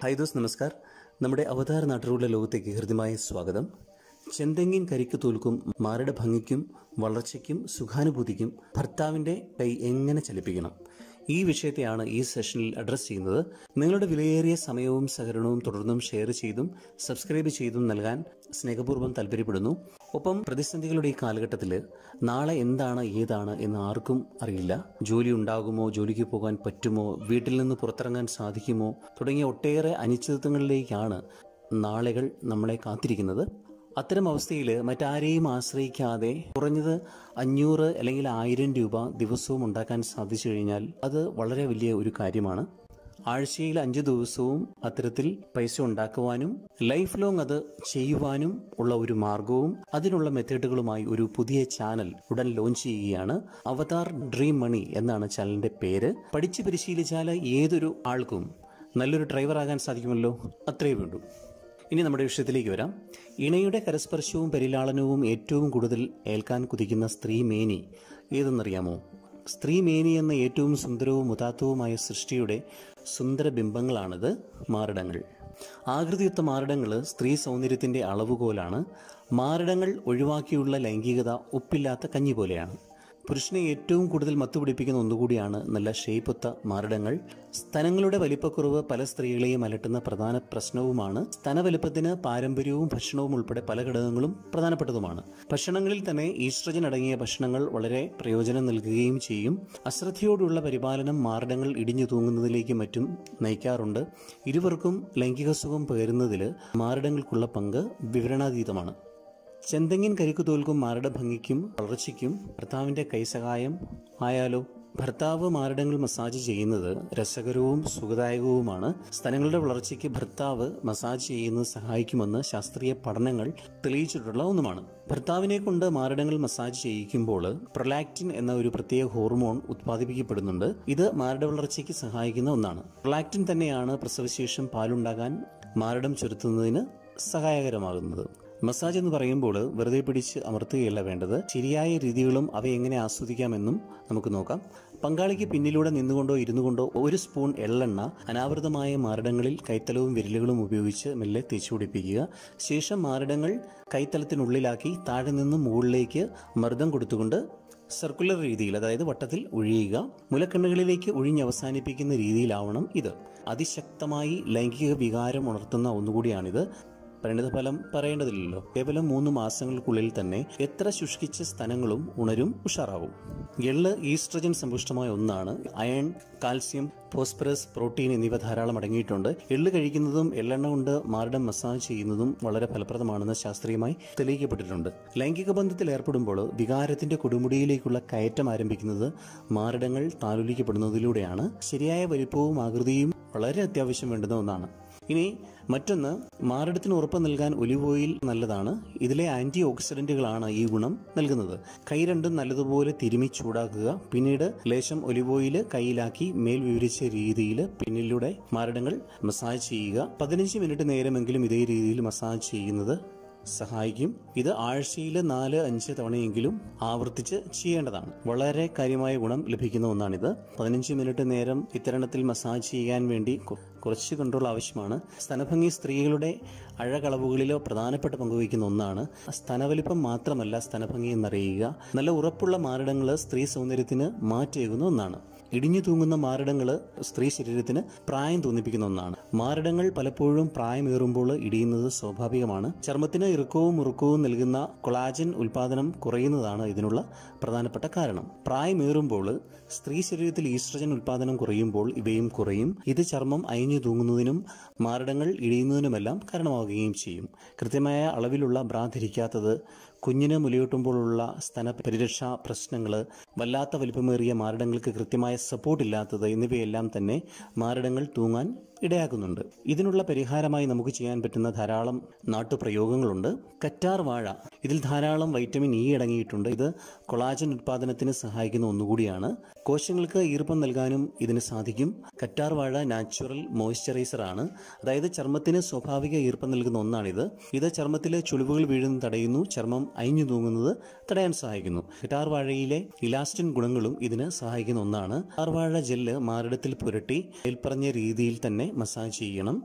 hi those നമസ്കാർ നമ്മുടെ അവതാര നാട്ടുകളുടെ ലോകത്തേക്ക് ഹൃദ്യമായ സ്വാഗതം ചെന്തെങ്ങിൻ കരിക്ക് തോൽക്കും മാരുടെ ഭംഗിക്കും വളർച്ചയ്ക്കും സുഖാനുഭൂതിക്കും ഭർത്താവിന്റെ കൈ എങ്ങനെ ചലിപ്പിക്കണം ഈ വിഷയത്തെയാണ് ഈ സെഷനിൽ അഡ്രസ് ചെയ്യുന്നത് നിങ്ങളുടെ വിലയേറിയ സമയവും സഹകരണവും തുടർന്നും ഷെയർ ചെയ്തും സബ്സ്ക്രൈബ് ചെയ്തും നൽകാൻ സ്നേഹപൂർവ്വം താല്പര്യപ്പെടുന്നു ഒപ്പം പ്രതിസന്ധികളുടെ ഈ കാലഘട്ടത്തിൽ നാളെ എന്താണ് ഏതാണ് എന്ന് ആർക്കും അറിയില്ല ജോലി ഉണ്ടാകുമോ ജോലിക്ക് പോകാൻ പറ്റുമോ വീട്ടിൽ നിന്ന് പുറത്തിറങ്ങാൻ സാധിക്കുമോ തുടങ്ങിയ ഒട്ടേറെ അനിശ്ചിതത്വങ്ങളിലേക്കാണ് നാളുകൾ നമ്മളെ കാത്തിരിക്കുന്നത് അത്തരം അവസ്ഥയിൽ മറ്റാരെയും ആശ്രയിക്കാതെ കുറഞ്ഞത് അഞ്ഞൂറ് അല്ലെങ്കിൽ ആയിരം രൂപ ദിവസവും ഉണ്ടാക്കാൻ സാധിച്ചു കഴിഞ്ഞാൽ അത് വളരെ വലിയ ഒരു കാര്യമാണ് ആഴ്ചയിൽ അഞ്ച് ദിവസവും അത്തരത്തിൽ പൈസ ഉണ്ടാക്കുവാനും ലൈഫ് ലോങ് അത് ചെയ്യുവാനും ഉള്ള ഒരു മാർഗവും അതിനുള്ള മെത്തേഡുകളുമായി ഒരു പുതിയ ചാനൽ ഉടൻ ലോഞ്ച് ചെയ്യുകയാണ് അവതാർ ഡ്രീം മണി എന്നാണ് ചാനലിന്റെ പേര് പഠിച്ച് പരിശീലിച്ചാൽ ഏതൊരു ആൾക്കും നല്ലൊരു ഡ്രൈവർ ആകാൻ സാധിക്കുമല്ലോ അത്രയേ വേണ്ടൂ ഇനി നമ്മുടെ വിഷയത്തിലേക്ക് വരാം ഇണയുടെ കരസ്പർശവും പരിലാളനവും ഏറ്റവും കൂടുതൽ ഏൽക്കാൻ കുതിക്കുന്ന സ്ത്രീ മേനി ഏതെന്നറിയാമോ സ്ത്രീ മേനി എന്ന ഏറ്റവും സുന്ദരവും ഉദാത്തവുമായ സൃഷ്ടിയുടെ സുന്ദര ബിംബങ്ങളാണിത് മാറിടങ്ങൾ ആകൃതിയുക്ത മാറിടങ്ങൾ സ്ത്രീ സൗന്ദര്യത്തിന്റെ അളവുകോലാണ് മാറിടങ്ങൾ ഒഴിവാക്കിയുള്ള ലൈംഗികത ഉപ്പില്ലാത്ത കഞ്ഞി പോലെയാണ് പുരുഷനെ ഏറ്റവും കൂടുതൽ മത്തുപിടിപ്പിക്കുന്ന ഒന്നുകൂടിയാണ് നല്ല ഷേപ്പൊത്ത മാറിടങ്ങൾ സ്തനങ്ങളുടെ വലിപ്പക്കുറവ് പല സ്ത്രീകളെയും അലട്ടുന്ന പ്രധാന പ്രശ്നവുമാണ് സ്തനവലിപ്പത്തിന് പാരമ്പര്യവും ഭക്ഷണവും ഉൾപ്പെടെ പല ഘടകങ്ങളും പ്രധാനപ്പെട്ടതുമാണ് ഭക്ഷണങ്ങളിൽ തന്നെ ഈസ്ട്രജൻ അടങ്ങിയ ഭക്ഷണങ്ങൾ വളരെ പ്രയോജനം നൽകുകയും ചെയ്യും അശ്രദ്ധയോടുള്ള പരിപാലനം മാറിടങ്ങൾ ഇടിഞ്ഞു തൂങ്ങുന്നതിലേക്ക് മറ്റും നയിക്കാറുണ്ട് ഇരുവർക്കും ലൈംഗിക സുഖം പകരുന്നതിൽ മാറിടങ്ങൾക്കുള്ള പങ്ക് വിവരണാതീതമാണ് ചെന്തെങ്ങിൻ കരിക്കു തോൽക്കും മാരുടെ ഭംഗിക്കും വളർച്ചയ്ക്കും ഭർത്താവിന്റെ കൈസഹായം ആയാലോ ഭർത്താവ് മാരടങ്ങൾ മസാജ് ചെയ്യുന്നത് രസകരവും സുഖദായകവുമാണ് സ്തനങ്ങളുടെ വളർച്ചയ്ക്ക് ഭർത്താവ് മസാജ് ചെയ്യുന്നത് സഹായിക്കുമെന്ന് ശാസ്ത്രീയ പഠനങ്ങൾ തെളിയിച്ചിട്ടുള്ള ഒന്നുമാണ് ഭർത്താവിനെ കൊണ്ട് മാരടങ്ങൾ മസാജ് ചെയ്യിക്കുമ്പോൾ പ്രൊലാക്റ്റിൻ എന്ന ഒരു പ്രത്യേക ഹോർമോൺ ഉത്പാദിപ്പിക്കപ്പെടുന്നുണ്ട് ഇത് മാരട വളർച്ചയ്ക്ക് സഹായിക്കുന്ന ഒന്നാണ് പ്രൊലാക്റ്റിൻ തന്നെയാണ് പ്രസവശേഷം പാലുണ്ടാകാൻ മാരടം ചുരുത്തുന്നതിന് സഹായകരമാകുന്നത് മസാജ് എന്ന് പറയുമ്പോൾ വെറുതെ പിടിച്ച് അമർത്തുകയല്ല വേണ്ടത് ശരിയായ രീതികളും അവ എങ്ങനെ ആസ്വദിക്കാമെന്നും നമുക്ക് നോക്കാം പങ്കാളിക്ക് പിന്നിലൂടെ നിന്നുകൊണ്ടോ ഇരുന്നു കൊണ്ടോ ഒരു സ്പൂൺ എള്ളെണ്ണ അനാവൃതമായ മാരടങ്ങളിൽ കൈത്തലവും വിരലുകളും ഉപയോഗിച്ച് മെല്ലെ തേച്ചു പിടിപ്പിക്കുക ശേഷം മാരടങ്ങൾ കൈത്തലത്തിനുള്ളിലാക്കി താഴെ നിന്നും മുകളിലേക്ക് മർദ്ദം കൊടുത്തുകൊണ്ട് സർക്കുലർ രീതിയിൽ അതായത് വട്ടത്തിൽ ഒഴിയുക മുലക്കണ്ണുകളിലേക്ക് ഒഴിഞ്ഞ് അവസാനിപ്പിക്കുന്ന രീതിയിലാവണം ഇത് അതിശക്തമായി ലൈംഗിക വികാരം ഉണർത്തുന്ന ഒന്നുകൂടിയാണിത് പരിണിതഫലം പറയേണ്ടതില്ലല്ലോ കേവലം മൂന്ന് മാസങ്ങൾക്കുള്ളിൽ തന്നെ എത്ര ശുഷ്കിച്ച സ്ഥലങ്ങളും ഉണരും ഉഷാറാവും എള്ള് ഈസ്ട്രജൻ സമ്പുഷ്ടമായ ഒന്നാണ് അയൺ കാൽസ്യം ഫോസ്ഫറസ് പ്രോട്ടീൻ എന്നിവ ധാരാളം അടങ്ങിയിട്ടുണ്ട് എള്ള് കഴിക്കുന്നതും എള്ളെണ്ണ കൊണ്ട് മാറിടം മസാജ് ചെയ്യുന്നതും വളരെ ഫലപ്രദമാണെന്ന് ശാസ്ത്രീയമായി തെളിയിക്കപ്പെട്ടിട്ടുണ്ട് ലൈംഗിക ബന്ധത്തിൽ ഏർപ്പെടുമ്പോൾ വികാരത്തിന്റെ കൊടുമുടിയിലേക്കുള്ള കയറ്റം ആരംഭിക്കുന്നത് മാറിടങ്ങൾ താലോലിക്കപ്പെടുന്നതിലൂടെയാണ് ശരിയായ വലിപ്പവും ആകൃതിയും വളരെ അത്യാവശ്യം വേണ്ടുന്ന ഒന്നാണ് ഇനി മറ്റൊന്ന് മാറിടത്തിന് ഉറപ്പ് നൽകാൻ ഒലിവ് ഓയിൽ നല്ലതാണ് ഇതിലെ ആന്റി ഓക്സിഡന്റുകളാണ് ഈ ഗുണം നൽകുന്നത് കൈ രണ്ടും നല്ലതുപോലെ തിരുമി ചൂടാക്കുക പിന്നീട് ലേശം ഒലിവ് ഓയിൽ കയ്യിലാക്കി മേൽ വിവരിച്ച രീതിയിൽ പിന്നിലൂടെ മാറിടങ്ങൾ മസാജ് ചെയ്യുക പതിനഞ്ച് മിനിറ്റ് നേരമെങ്കിലും ഇതേ രീതിയിൽ മസാജ് ചെയ്യുന്നത് സഹായിക്കും ഇത് ആഴ്ചയിൽ നാല് അഞ്ച് തവണയെങ്കിലും ആവർത്തിച്ച് ചെയ്യേണ്ടതാണ് വളരെ കാര്യമായ ഗുണം ലഭിക്കുന്ന ഒന്നാണിത് പതിനഞ്ച് മിനിറ്റ് നേരം ഇത്തരണത്തിൽ മസാജ് ചെയ്യാൻ വേണ്ടി കുറച്ച് കൺട്രോൾ ആവശ്യമാണ് സ്തനഭംഗി സ്ത്രീകളുടെ അഴകളവുകളിലോ പ്രധാനപ്പെട്ട പങ്കുവഹിക്കുന്ന ഒന്നാണ് സ്തനവലിപ്പം മാത്രമല്ല സ്തനഭംഗി എന്നറിയുക നല്ല ഉറപ്പുള്ള മാറിടങ്ങൾ സ്ത്രീ സൗന്ദര്യത്തിന് മാറ്റേകുന്ന ഒന്നാണ് ഇടിഞ്ഞു തൂങ്ങുന്ന മാറിടങ്ങൾ സ്ത്രീ ശരീരത്തിന് പ്രായം തോന്നിപ്പിക്കുന്ന ഒന്നാണ് മാറിടങ്ങൾ പലപ്പോഴും പ്രായമേറുമ്പോൾ ഇടിയുന്നത് സ്വാഭാവികമാണ് ചർമ്മത്തിന് ഇറുക്കവും മുറുക്കവും നൽകുന്ന കൊളാജൻ ഉൽപാദനം കുറയുന്നതാണ് ഇതിനുള്ള പ്രധാനപ്പെട്ട കാരണം പ്രായമേറുമ്പോൾ സ്ത്രീ ശരീരത്തിൽ ഈസ്ട്രജൻ ഉൽപാദനം കുറയുമ്പോൾ ഇവയും കുറയും ഇത് ചർമ്മം അയഞ്ഞു തൂങ്ങുന്നതിനും മാറിടങ്ങൾ ഇടിയുന്നതിനുമെല്ലാം കാരണമാവുകയും ചെയ്യും കൃത്യമായ അളവിലുള്ള ബ്രാ ധരിക്കാത്തത് കുഞ്ഞിന് മുലയൂട്ടുമ്പോഴുള്ള സ്തന പരിരക്ഷാ പ്രശ്നങ്ങൾ വല്ലാത്ത വലിപ്പമേറിയ മാറിടങ്ങൾക്ക് കൃത്യമായ സപ്പോർട്ട് ഇല്ലാത്തത് എന്നിവയെല്ലാം തന്നെ മാറിടങ്ങൾ തൂങ്ങാൻ ഇടയാക്കുന്നുണ്ട് ഇതിനുള്ള പരിഹാരമായി നമുക്ക് ചെയ്യാൻ പറ്റുന്ന ധാരാളം നാട്ടുപ്രയോഗങ്ങളുണ്ട് കറ്റാർ വാഴ ഇതിൽ ധാരാളം വൈറ്റമിൻ ഇ അടങ്ങിയിട്ടുണ്ട് ഇത് കൊളാജൻ ഉത്പാദനത്തിന് സഹായിക്കുന്ന ഒന്നുകൂടിയാണ് കോശങ്ങൾക്ക് ഈർപ്പം നൽകാനും ഇതിന് സാധിക്കും കറ്റാർ വാഴ നാച്ചുറൽ മോയ്സ്ചറൈസർ ആണ് അതായത് ചർമ്മത്തിന് സ്വാഭാവിക ഈർപ്പം നൽകുന്ന ഒന്നാണിത് ഇത് ചർമ്മത്തിലെ ചുളിവുകൾ വീഴുന്നത് തടയുന്നു ചർമ്മം അയഞ്ഞു തൂങ്ങുന്നത് തടയാൻ സഹായിക്കുന്നു കറ്റാർ വാഴയിലെ ഇലാസ്റ്റിൻ ഗുണങ്ങളും ഇതിന് സഹായിക്കുന്ന ഒന്നാണ് കറ്റാർ വാഴ ജെല്ല് മാറിടത്തിൽ പുരട്ടി മേൽപ്പറഞ്ഞ രീതിയിൽ തന്നെ മസാജ് ചെയ്യണം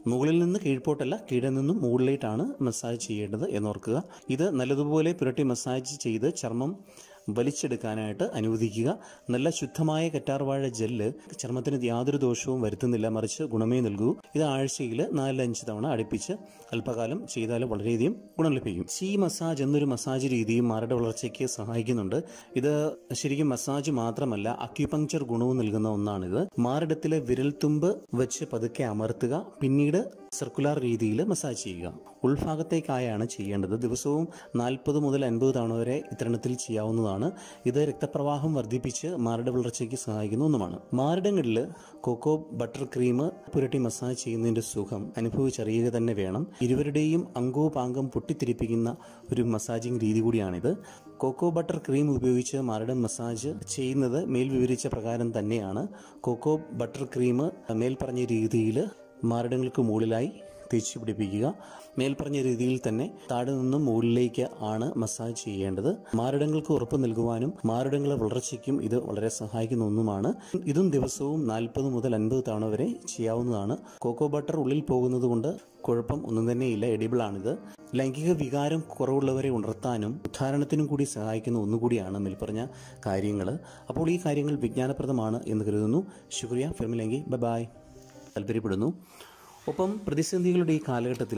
മുകളിൽ നിന്ന് കീഴ്പോട്ടല്ല കീഴിൽ നിന്നും മുകളിലേട്ടാണ് മസാജ് ചെയ്യേണ്ടത് എന്നോർക്കുക ഇത് നല്ലതുപോലെ പുരട്ടി മസാജ് ചെയ്ത് ചർമ്മം വലിച്ചെടുക്കാനായിട്ട് അനുവദിക്കുക നല്ല ശുദ്ധമായ കറ്റാർവാഴ ജെല്ല് ചർമ്മത്തിന് യാതൊരു ദോഷവും വരുത്തുന്നില്ല മറിച്ച് ഗുണമേ നൽകൂ ഇത് ആഴ്ചയിൽ നാലഞ്ച് തവണ അടുപ്പിച്ച് അല്പകാലം ചെയ്താൽ വളരെയധികം ഗുണം ലഭിക്കും സി മസാജ് എന്നൊരു മസാജ് രീതിയും മാരട വളർച്ചയ്ക്ക് സഹായിക്കുന്നുണ്ട് ഇത് ശരിക്കും മസാജ് മാത്രമല്ല അക്യുപങ്ചർ ഗുണവും നൽകുന്ന ഒന്നാണിത് മാറിടത്തിലെ വിരൽത്തുമ്പ് വെച്ച് പതുക്കെ അമർത്തുക പിന്നീട് സർക്കുലർ രീതിയിൽ മസാജ് ചെയ്യുക ഉൾഭാഗത്തേക്കായാണ് ചെയ്യേണ്ടത് ദിവസവും നാൽപ്പത് മുതൽ അൻപത് തവണ വരെ ഇത്തരണത്തിൽ ചെയ്യാവുന്നതാണ് ഇത് രക്തപ്രവാഹം വർദ്ധിപ്പിച്ച് മാറിട വളർച്ചയ്ക്ക് സഹായിക്കുന്ന ഒന്നുമാണ് മാറിടങ്ങളിൽ കൊക്കോ ബട്ടർ ക്രീം പുരട്ടി മസാജ് ചെയ്യുന്നതിന്റെ സുഖം അനുഭവിച്ചറിയുക തന്നെ വേണം ഇരുവരുടെയും അംഗോപാംഗം പൊട്ടിത്തിരിപ്പിക്കുന്ന ഒരു മസാജിങ് രീതി കൂടിയാണിത് കൊക്കോ ബട്ടർ ക്രീം ഉപയോഗിച്ച് മാറിടം മസാജ് ചെയ്യുന്നത് മേൽ വിവരിച്ച പ്രകാരം തന്നെയാണ് കൊക്കോ ബട്ടർ ക്രീം മേൽപ്പറഞ്ഞ രീതിയിൽ മാറിടങ്ങൾക്ക് മുകളിലായി തേച്ച് പിടിപ്പിക്കുക മേൽപ്പറഞ്ഞ രീതിയിൽ തന്നെ താഴെ നിന്നും മുകളിലേക്ക് ആണ് മസാജ് ചെയ്യേണ്ടത് മാറിടങ്ങൾക്ക് ഉറപ്പ് നൽകുവാനും മാറിടങ്ങളെ വളർച്ചയ്ക്കും ഇത് വളരെ സഹായിക്കുന്ന ഒന്നുമാണ് ഇതും ദിവസവും നാൽപ്പത് മുതൽ അൻപത് തവണ വരെ ചെയ്യാവുന്നതാണ് കോക്കോ ബട്ടർ ഉള്ളിൽ പോകുന്നത് കൊണ്ട് കുഴപ്പം ഒന്നും തന്നെയില്ല എഡിബിൾ ആണിത് ലൈംഗിക വികാരം കുറവുള്ളവരെ ഉണർത്താനും ഉദ്ധാരണത്തിനും കൂടി സഹായിക്കുന്ന ഒന്നുകൂടിയാണ് മേൽപ്പറഞ്ഞ കാര്യങ്ങൾ അപ്പോൾ ഈ കാര്യങ്ങൾ വിജ്ഞാനപ്രദമാണ് എന്ന് കരുതുന്നു ശുക്രിയ ഫിർമിലെങ്കി ബൈ ബായ് താല്പര്യപ്പെടുന്നു ഒപ്പം പ്രതിസന്ധികളുടെ ഈ കാലഘട്ടത്തിൽ